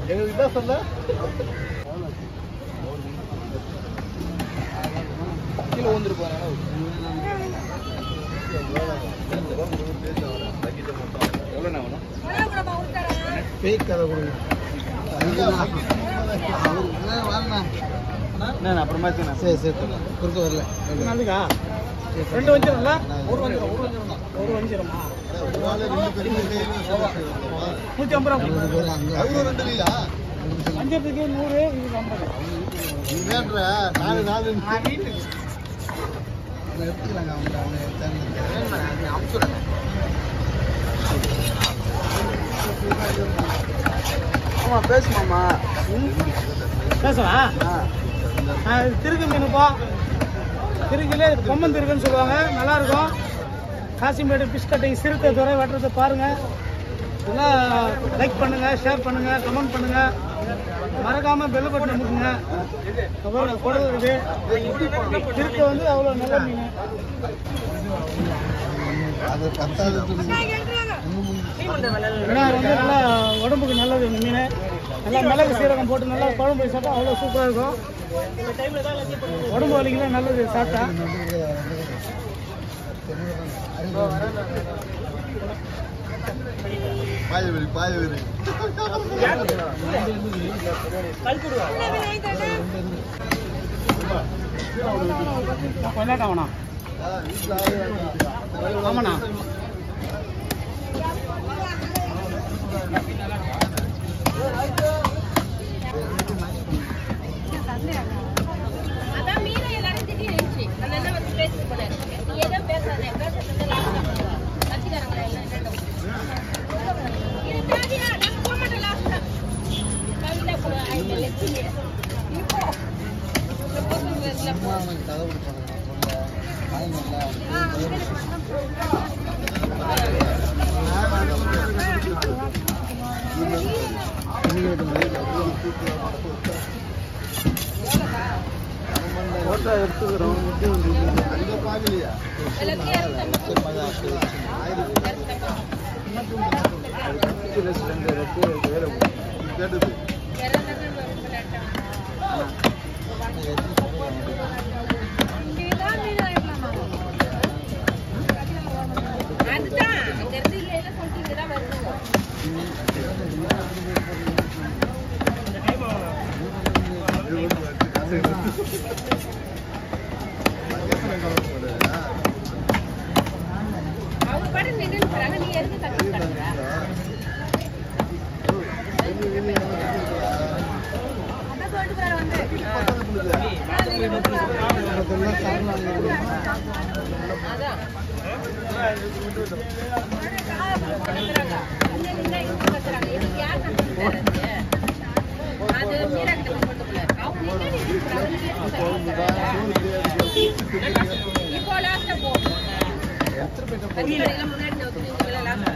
எங்களுக்கு தான் சொல்ல கீழே ஊந்துட்டு போறேன் எவ்வளோ வேணும் பேய் கதை கொடுங்க என்ன அப்புறமா வச்சுக்கணும் சரி சரி குறுக்க வரல அதுக்கா ரெண்டு வஞ்சிரம்ல ஒரு வஞ்சிரம் ஒரு வஞ்சிரம் தான் ஒரு வஞ்சிரமா நூற்றி ஐம்பது ரூபா வஞ்சிரத்துக்கு நூறு இது ஐம்பது நாலு நாலு எடுத்துக்கலாங்க அவங்க அவங்க ஆமா பேசுமாமா பேசவா திருக்கு மீனுப்பா திருக்கிலே பொம்மன் திருக்குன்னு சொல்லுவாங்க நல்லா இருக்கும் காசிமேடு பிஸ்கட்டை சிறுத்தை துறை வெட்டுறதை பாருங்க இதெல்லாம் லைக் பண்ணுங்க ஷேர் பண்ணுங்க கமெண்ட் பண்ணுங்க மறக்காம பெல் பட்டனை முட்டுங்க அப்புறம் குடல் இருக்கு திருக்க வந்து அவ்வளோ நல்ல மீன் அது பத்தாவது ஏன்னா அது வந்து நல்லா உடம்புக்கு நல்லது இந்த மீன் நல்லா மிளகு சீரகம் போட்டு நல்லா குழம்பு போய் சாப்பிட்டா அவ்வளோ சூப்பராக இருக்கும் உடம்பு வலிக்கெல்லாம் நல்லது சாப்பிட்டா பாயவரி பாயவரி கொஞ்சம் ஆகணும் ஆமாண்ணா அதான் மீனா எல்லாரும் திடீர்னு இருந்துச்சு. அந்த அண்ணன் வந்து பேசிட்டு போனாரு. நீ எதுவும் பேசாத, பேசுறதுக்கு எல்லாம் ஆரம்பிச்சிருவா. கட்சிக்காரங்களை எல்லாம் என்னட்டும். இது தேவையா? நாங்க போக மாட்டோம் last ஆ. கவிதா கூட, ஐயா, லட்சுமி. நீ போ. இந்த பக்கம் பேசல, போ. கதை கொடுப்பாங்க ஆ, அங்கே ஃபோட்டோ எடுத்துக்கிறோம் அங்க பாக்கலையா எல்லாத்தையும் இரநூத்தம்பது. கேட்டது இரநூத்தம்பது ரொம்ப லேட்டா. இங்கேதான் மீன் வாங்கிக்கலாமா? அதுதான் அங்க இருந்து இல்ல இல்ல சொல்லிட்டு இங்கதான் வருதுங்க அவங்க பாட்டு நின்று இருக்கிறாங்க நீ எதுக்கு கட்டி கிடக்குற அதான் சொல்லிட்டு போறாரு வந்து அதான் அது மீரா கிட்ட கொண்டு போல அவங்க இப்போ லாஸ்டா போ கட்டிக்கடையில முன்னாடி நோக்கி லாஸ்டா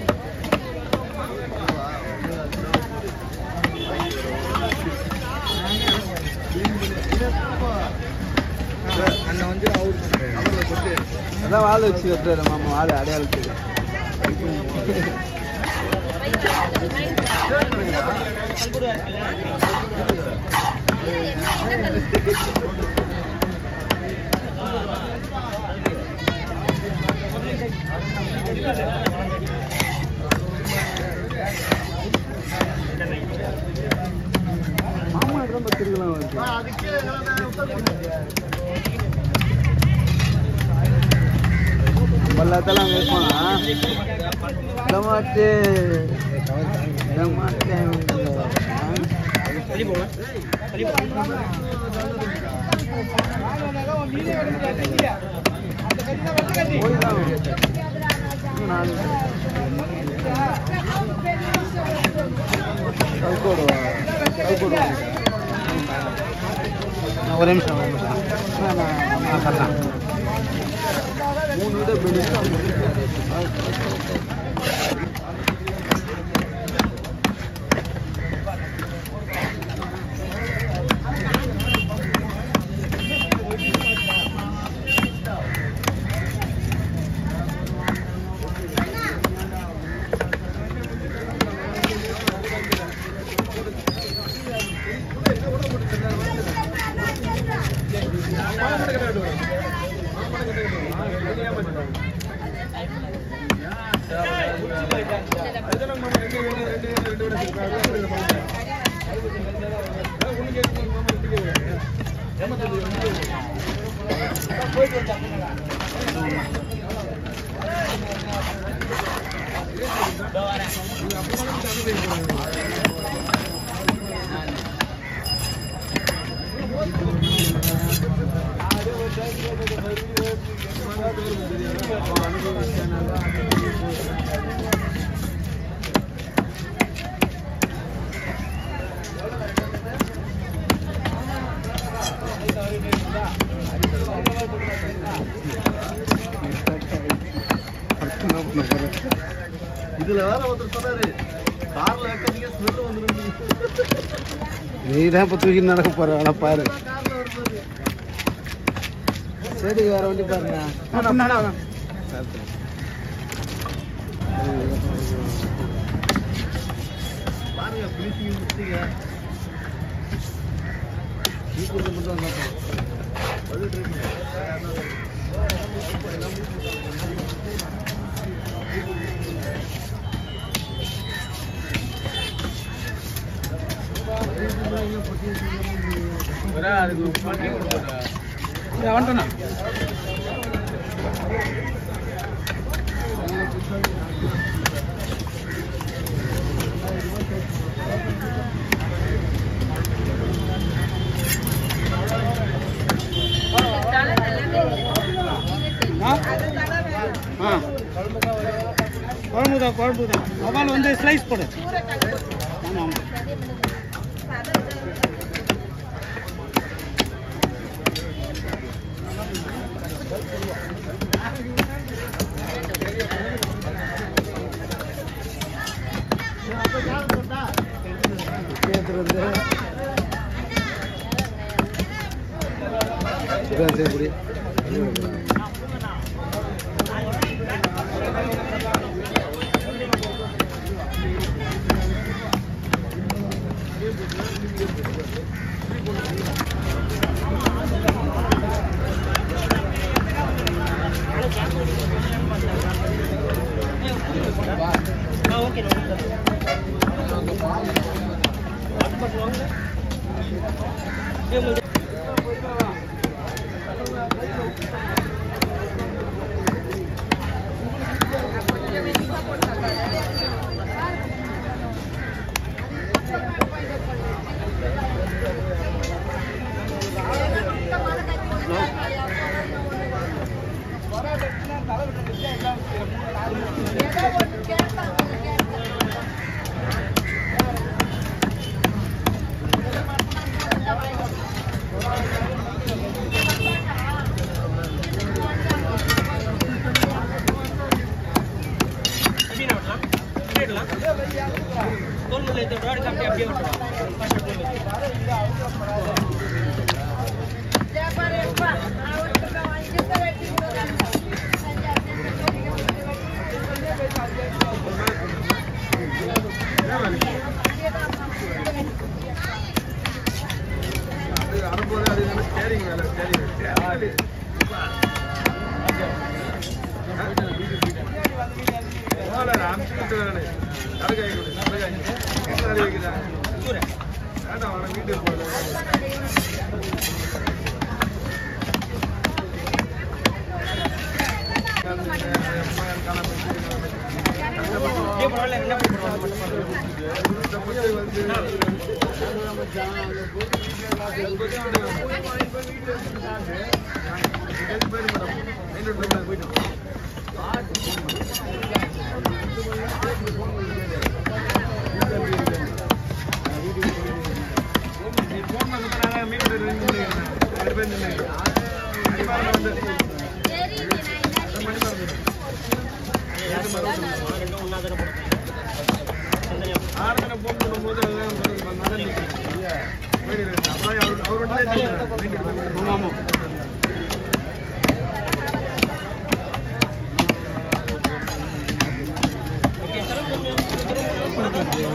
அண்ணன் வந்து அதான் வாழை வச்சு கட்டுறாரு மாமா வாழை அடையாளத்துக்கு மாமா ரொம்ப திருக்கலாம் வருது பல்லாத்தெல்லாம் அங்கே இருப்பானா டமாட்டு டமாட்டு போய் தான் இன்னும் நாலு கல்கோடுவா கல்கோடுவா ஒரே நிமிஷம் ஒரே நிமிஷம் நான் நான் சொல்லலாம் மூணு விட பெருசு இதுல வேற ஒருத்தர் சொன்னாரு கார்ல வைக்கிறதுக்கே ஸ்மெல் வந்துடும் நீ தான் இப்போ தூக்கி நடக்க போற ஆனா பாரு சரி வேற வண்டி பாருங்க பாருங்க பினிஷிங் முடிச்சிங்க வந்துட்டேண்ணா ஆ ஆ குழம்பு தான் குழம்பு தான் அவள் வந்து ஸ்லைஸ் போடு ஆமாம் ஆமாம் இதான் செய்யக்கூடிய வரும்போது அது என்ன ஸ்டேரிங் வேலை ஸ்டேரிங் வேலை அமுச்சுட்டு வேலை தலைகாய் கொடு தலைகாய் வீட்டு வைக்கிறேன் வேண்டாம் அவனை வீட்டுக்கு போகல ஆறுதலை போன் பண்ணும்போது அவரோட ஆமாம் ஆமாம்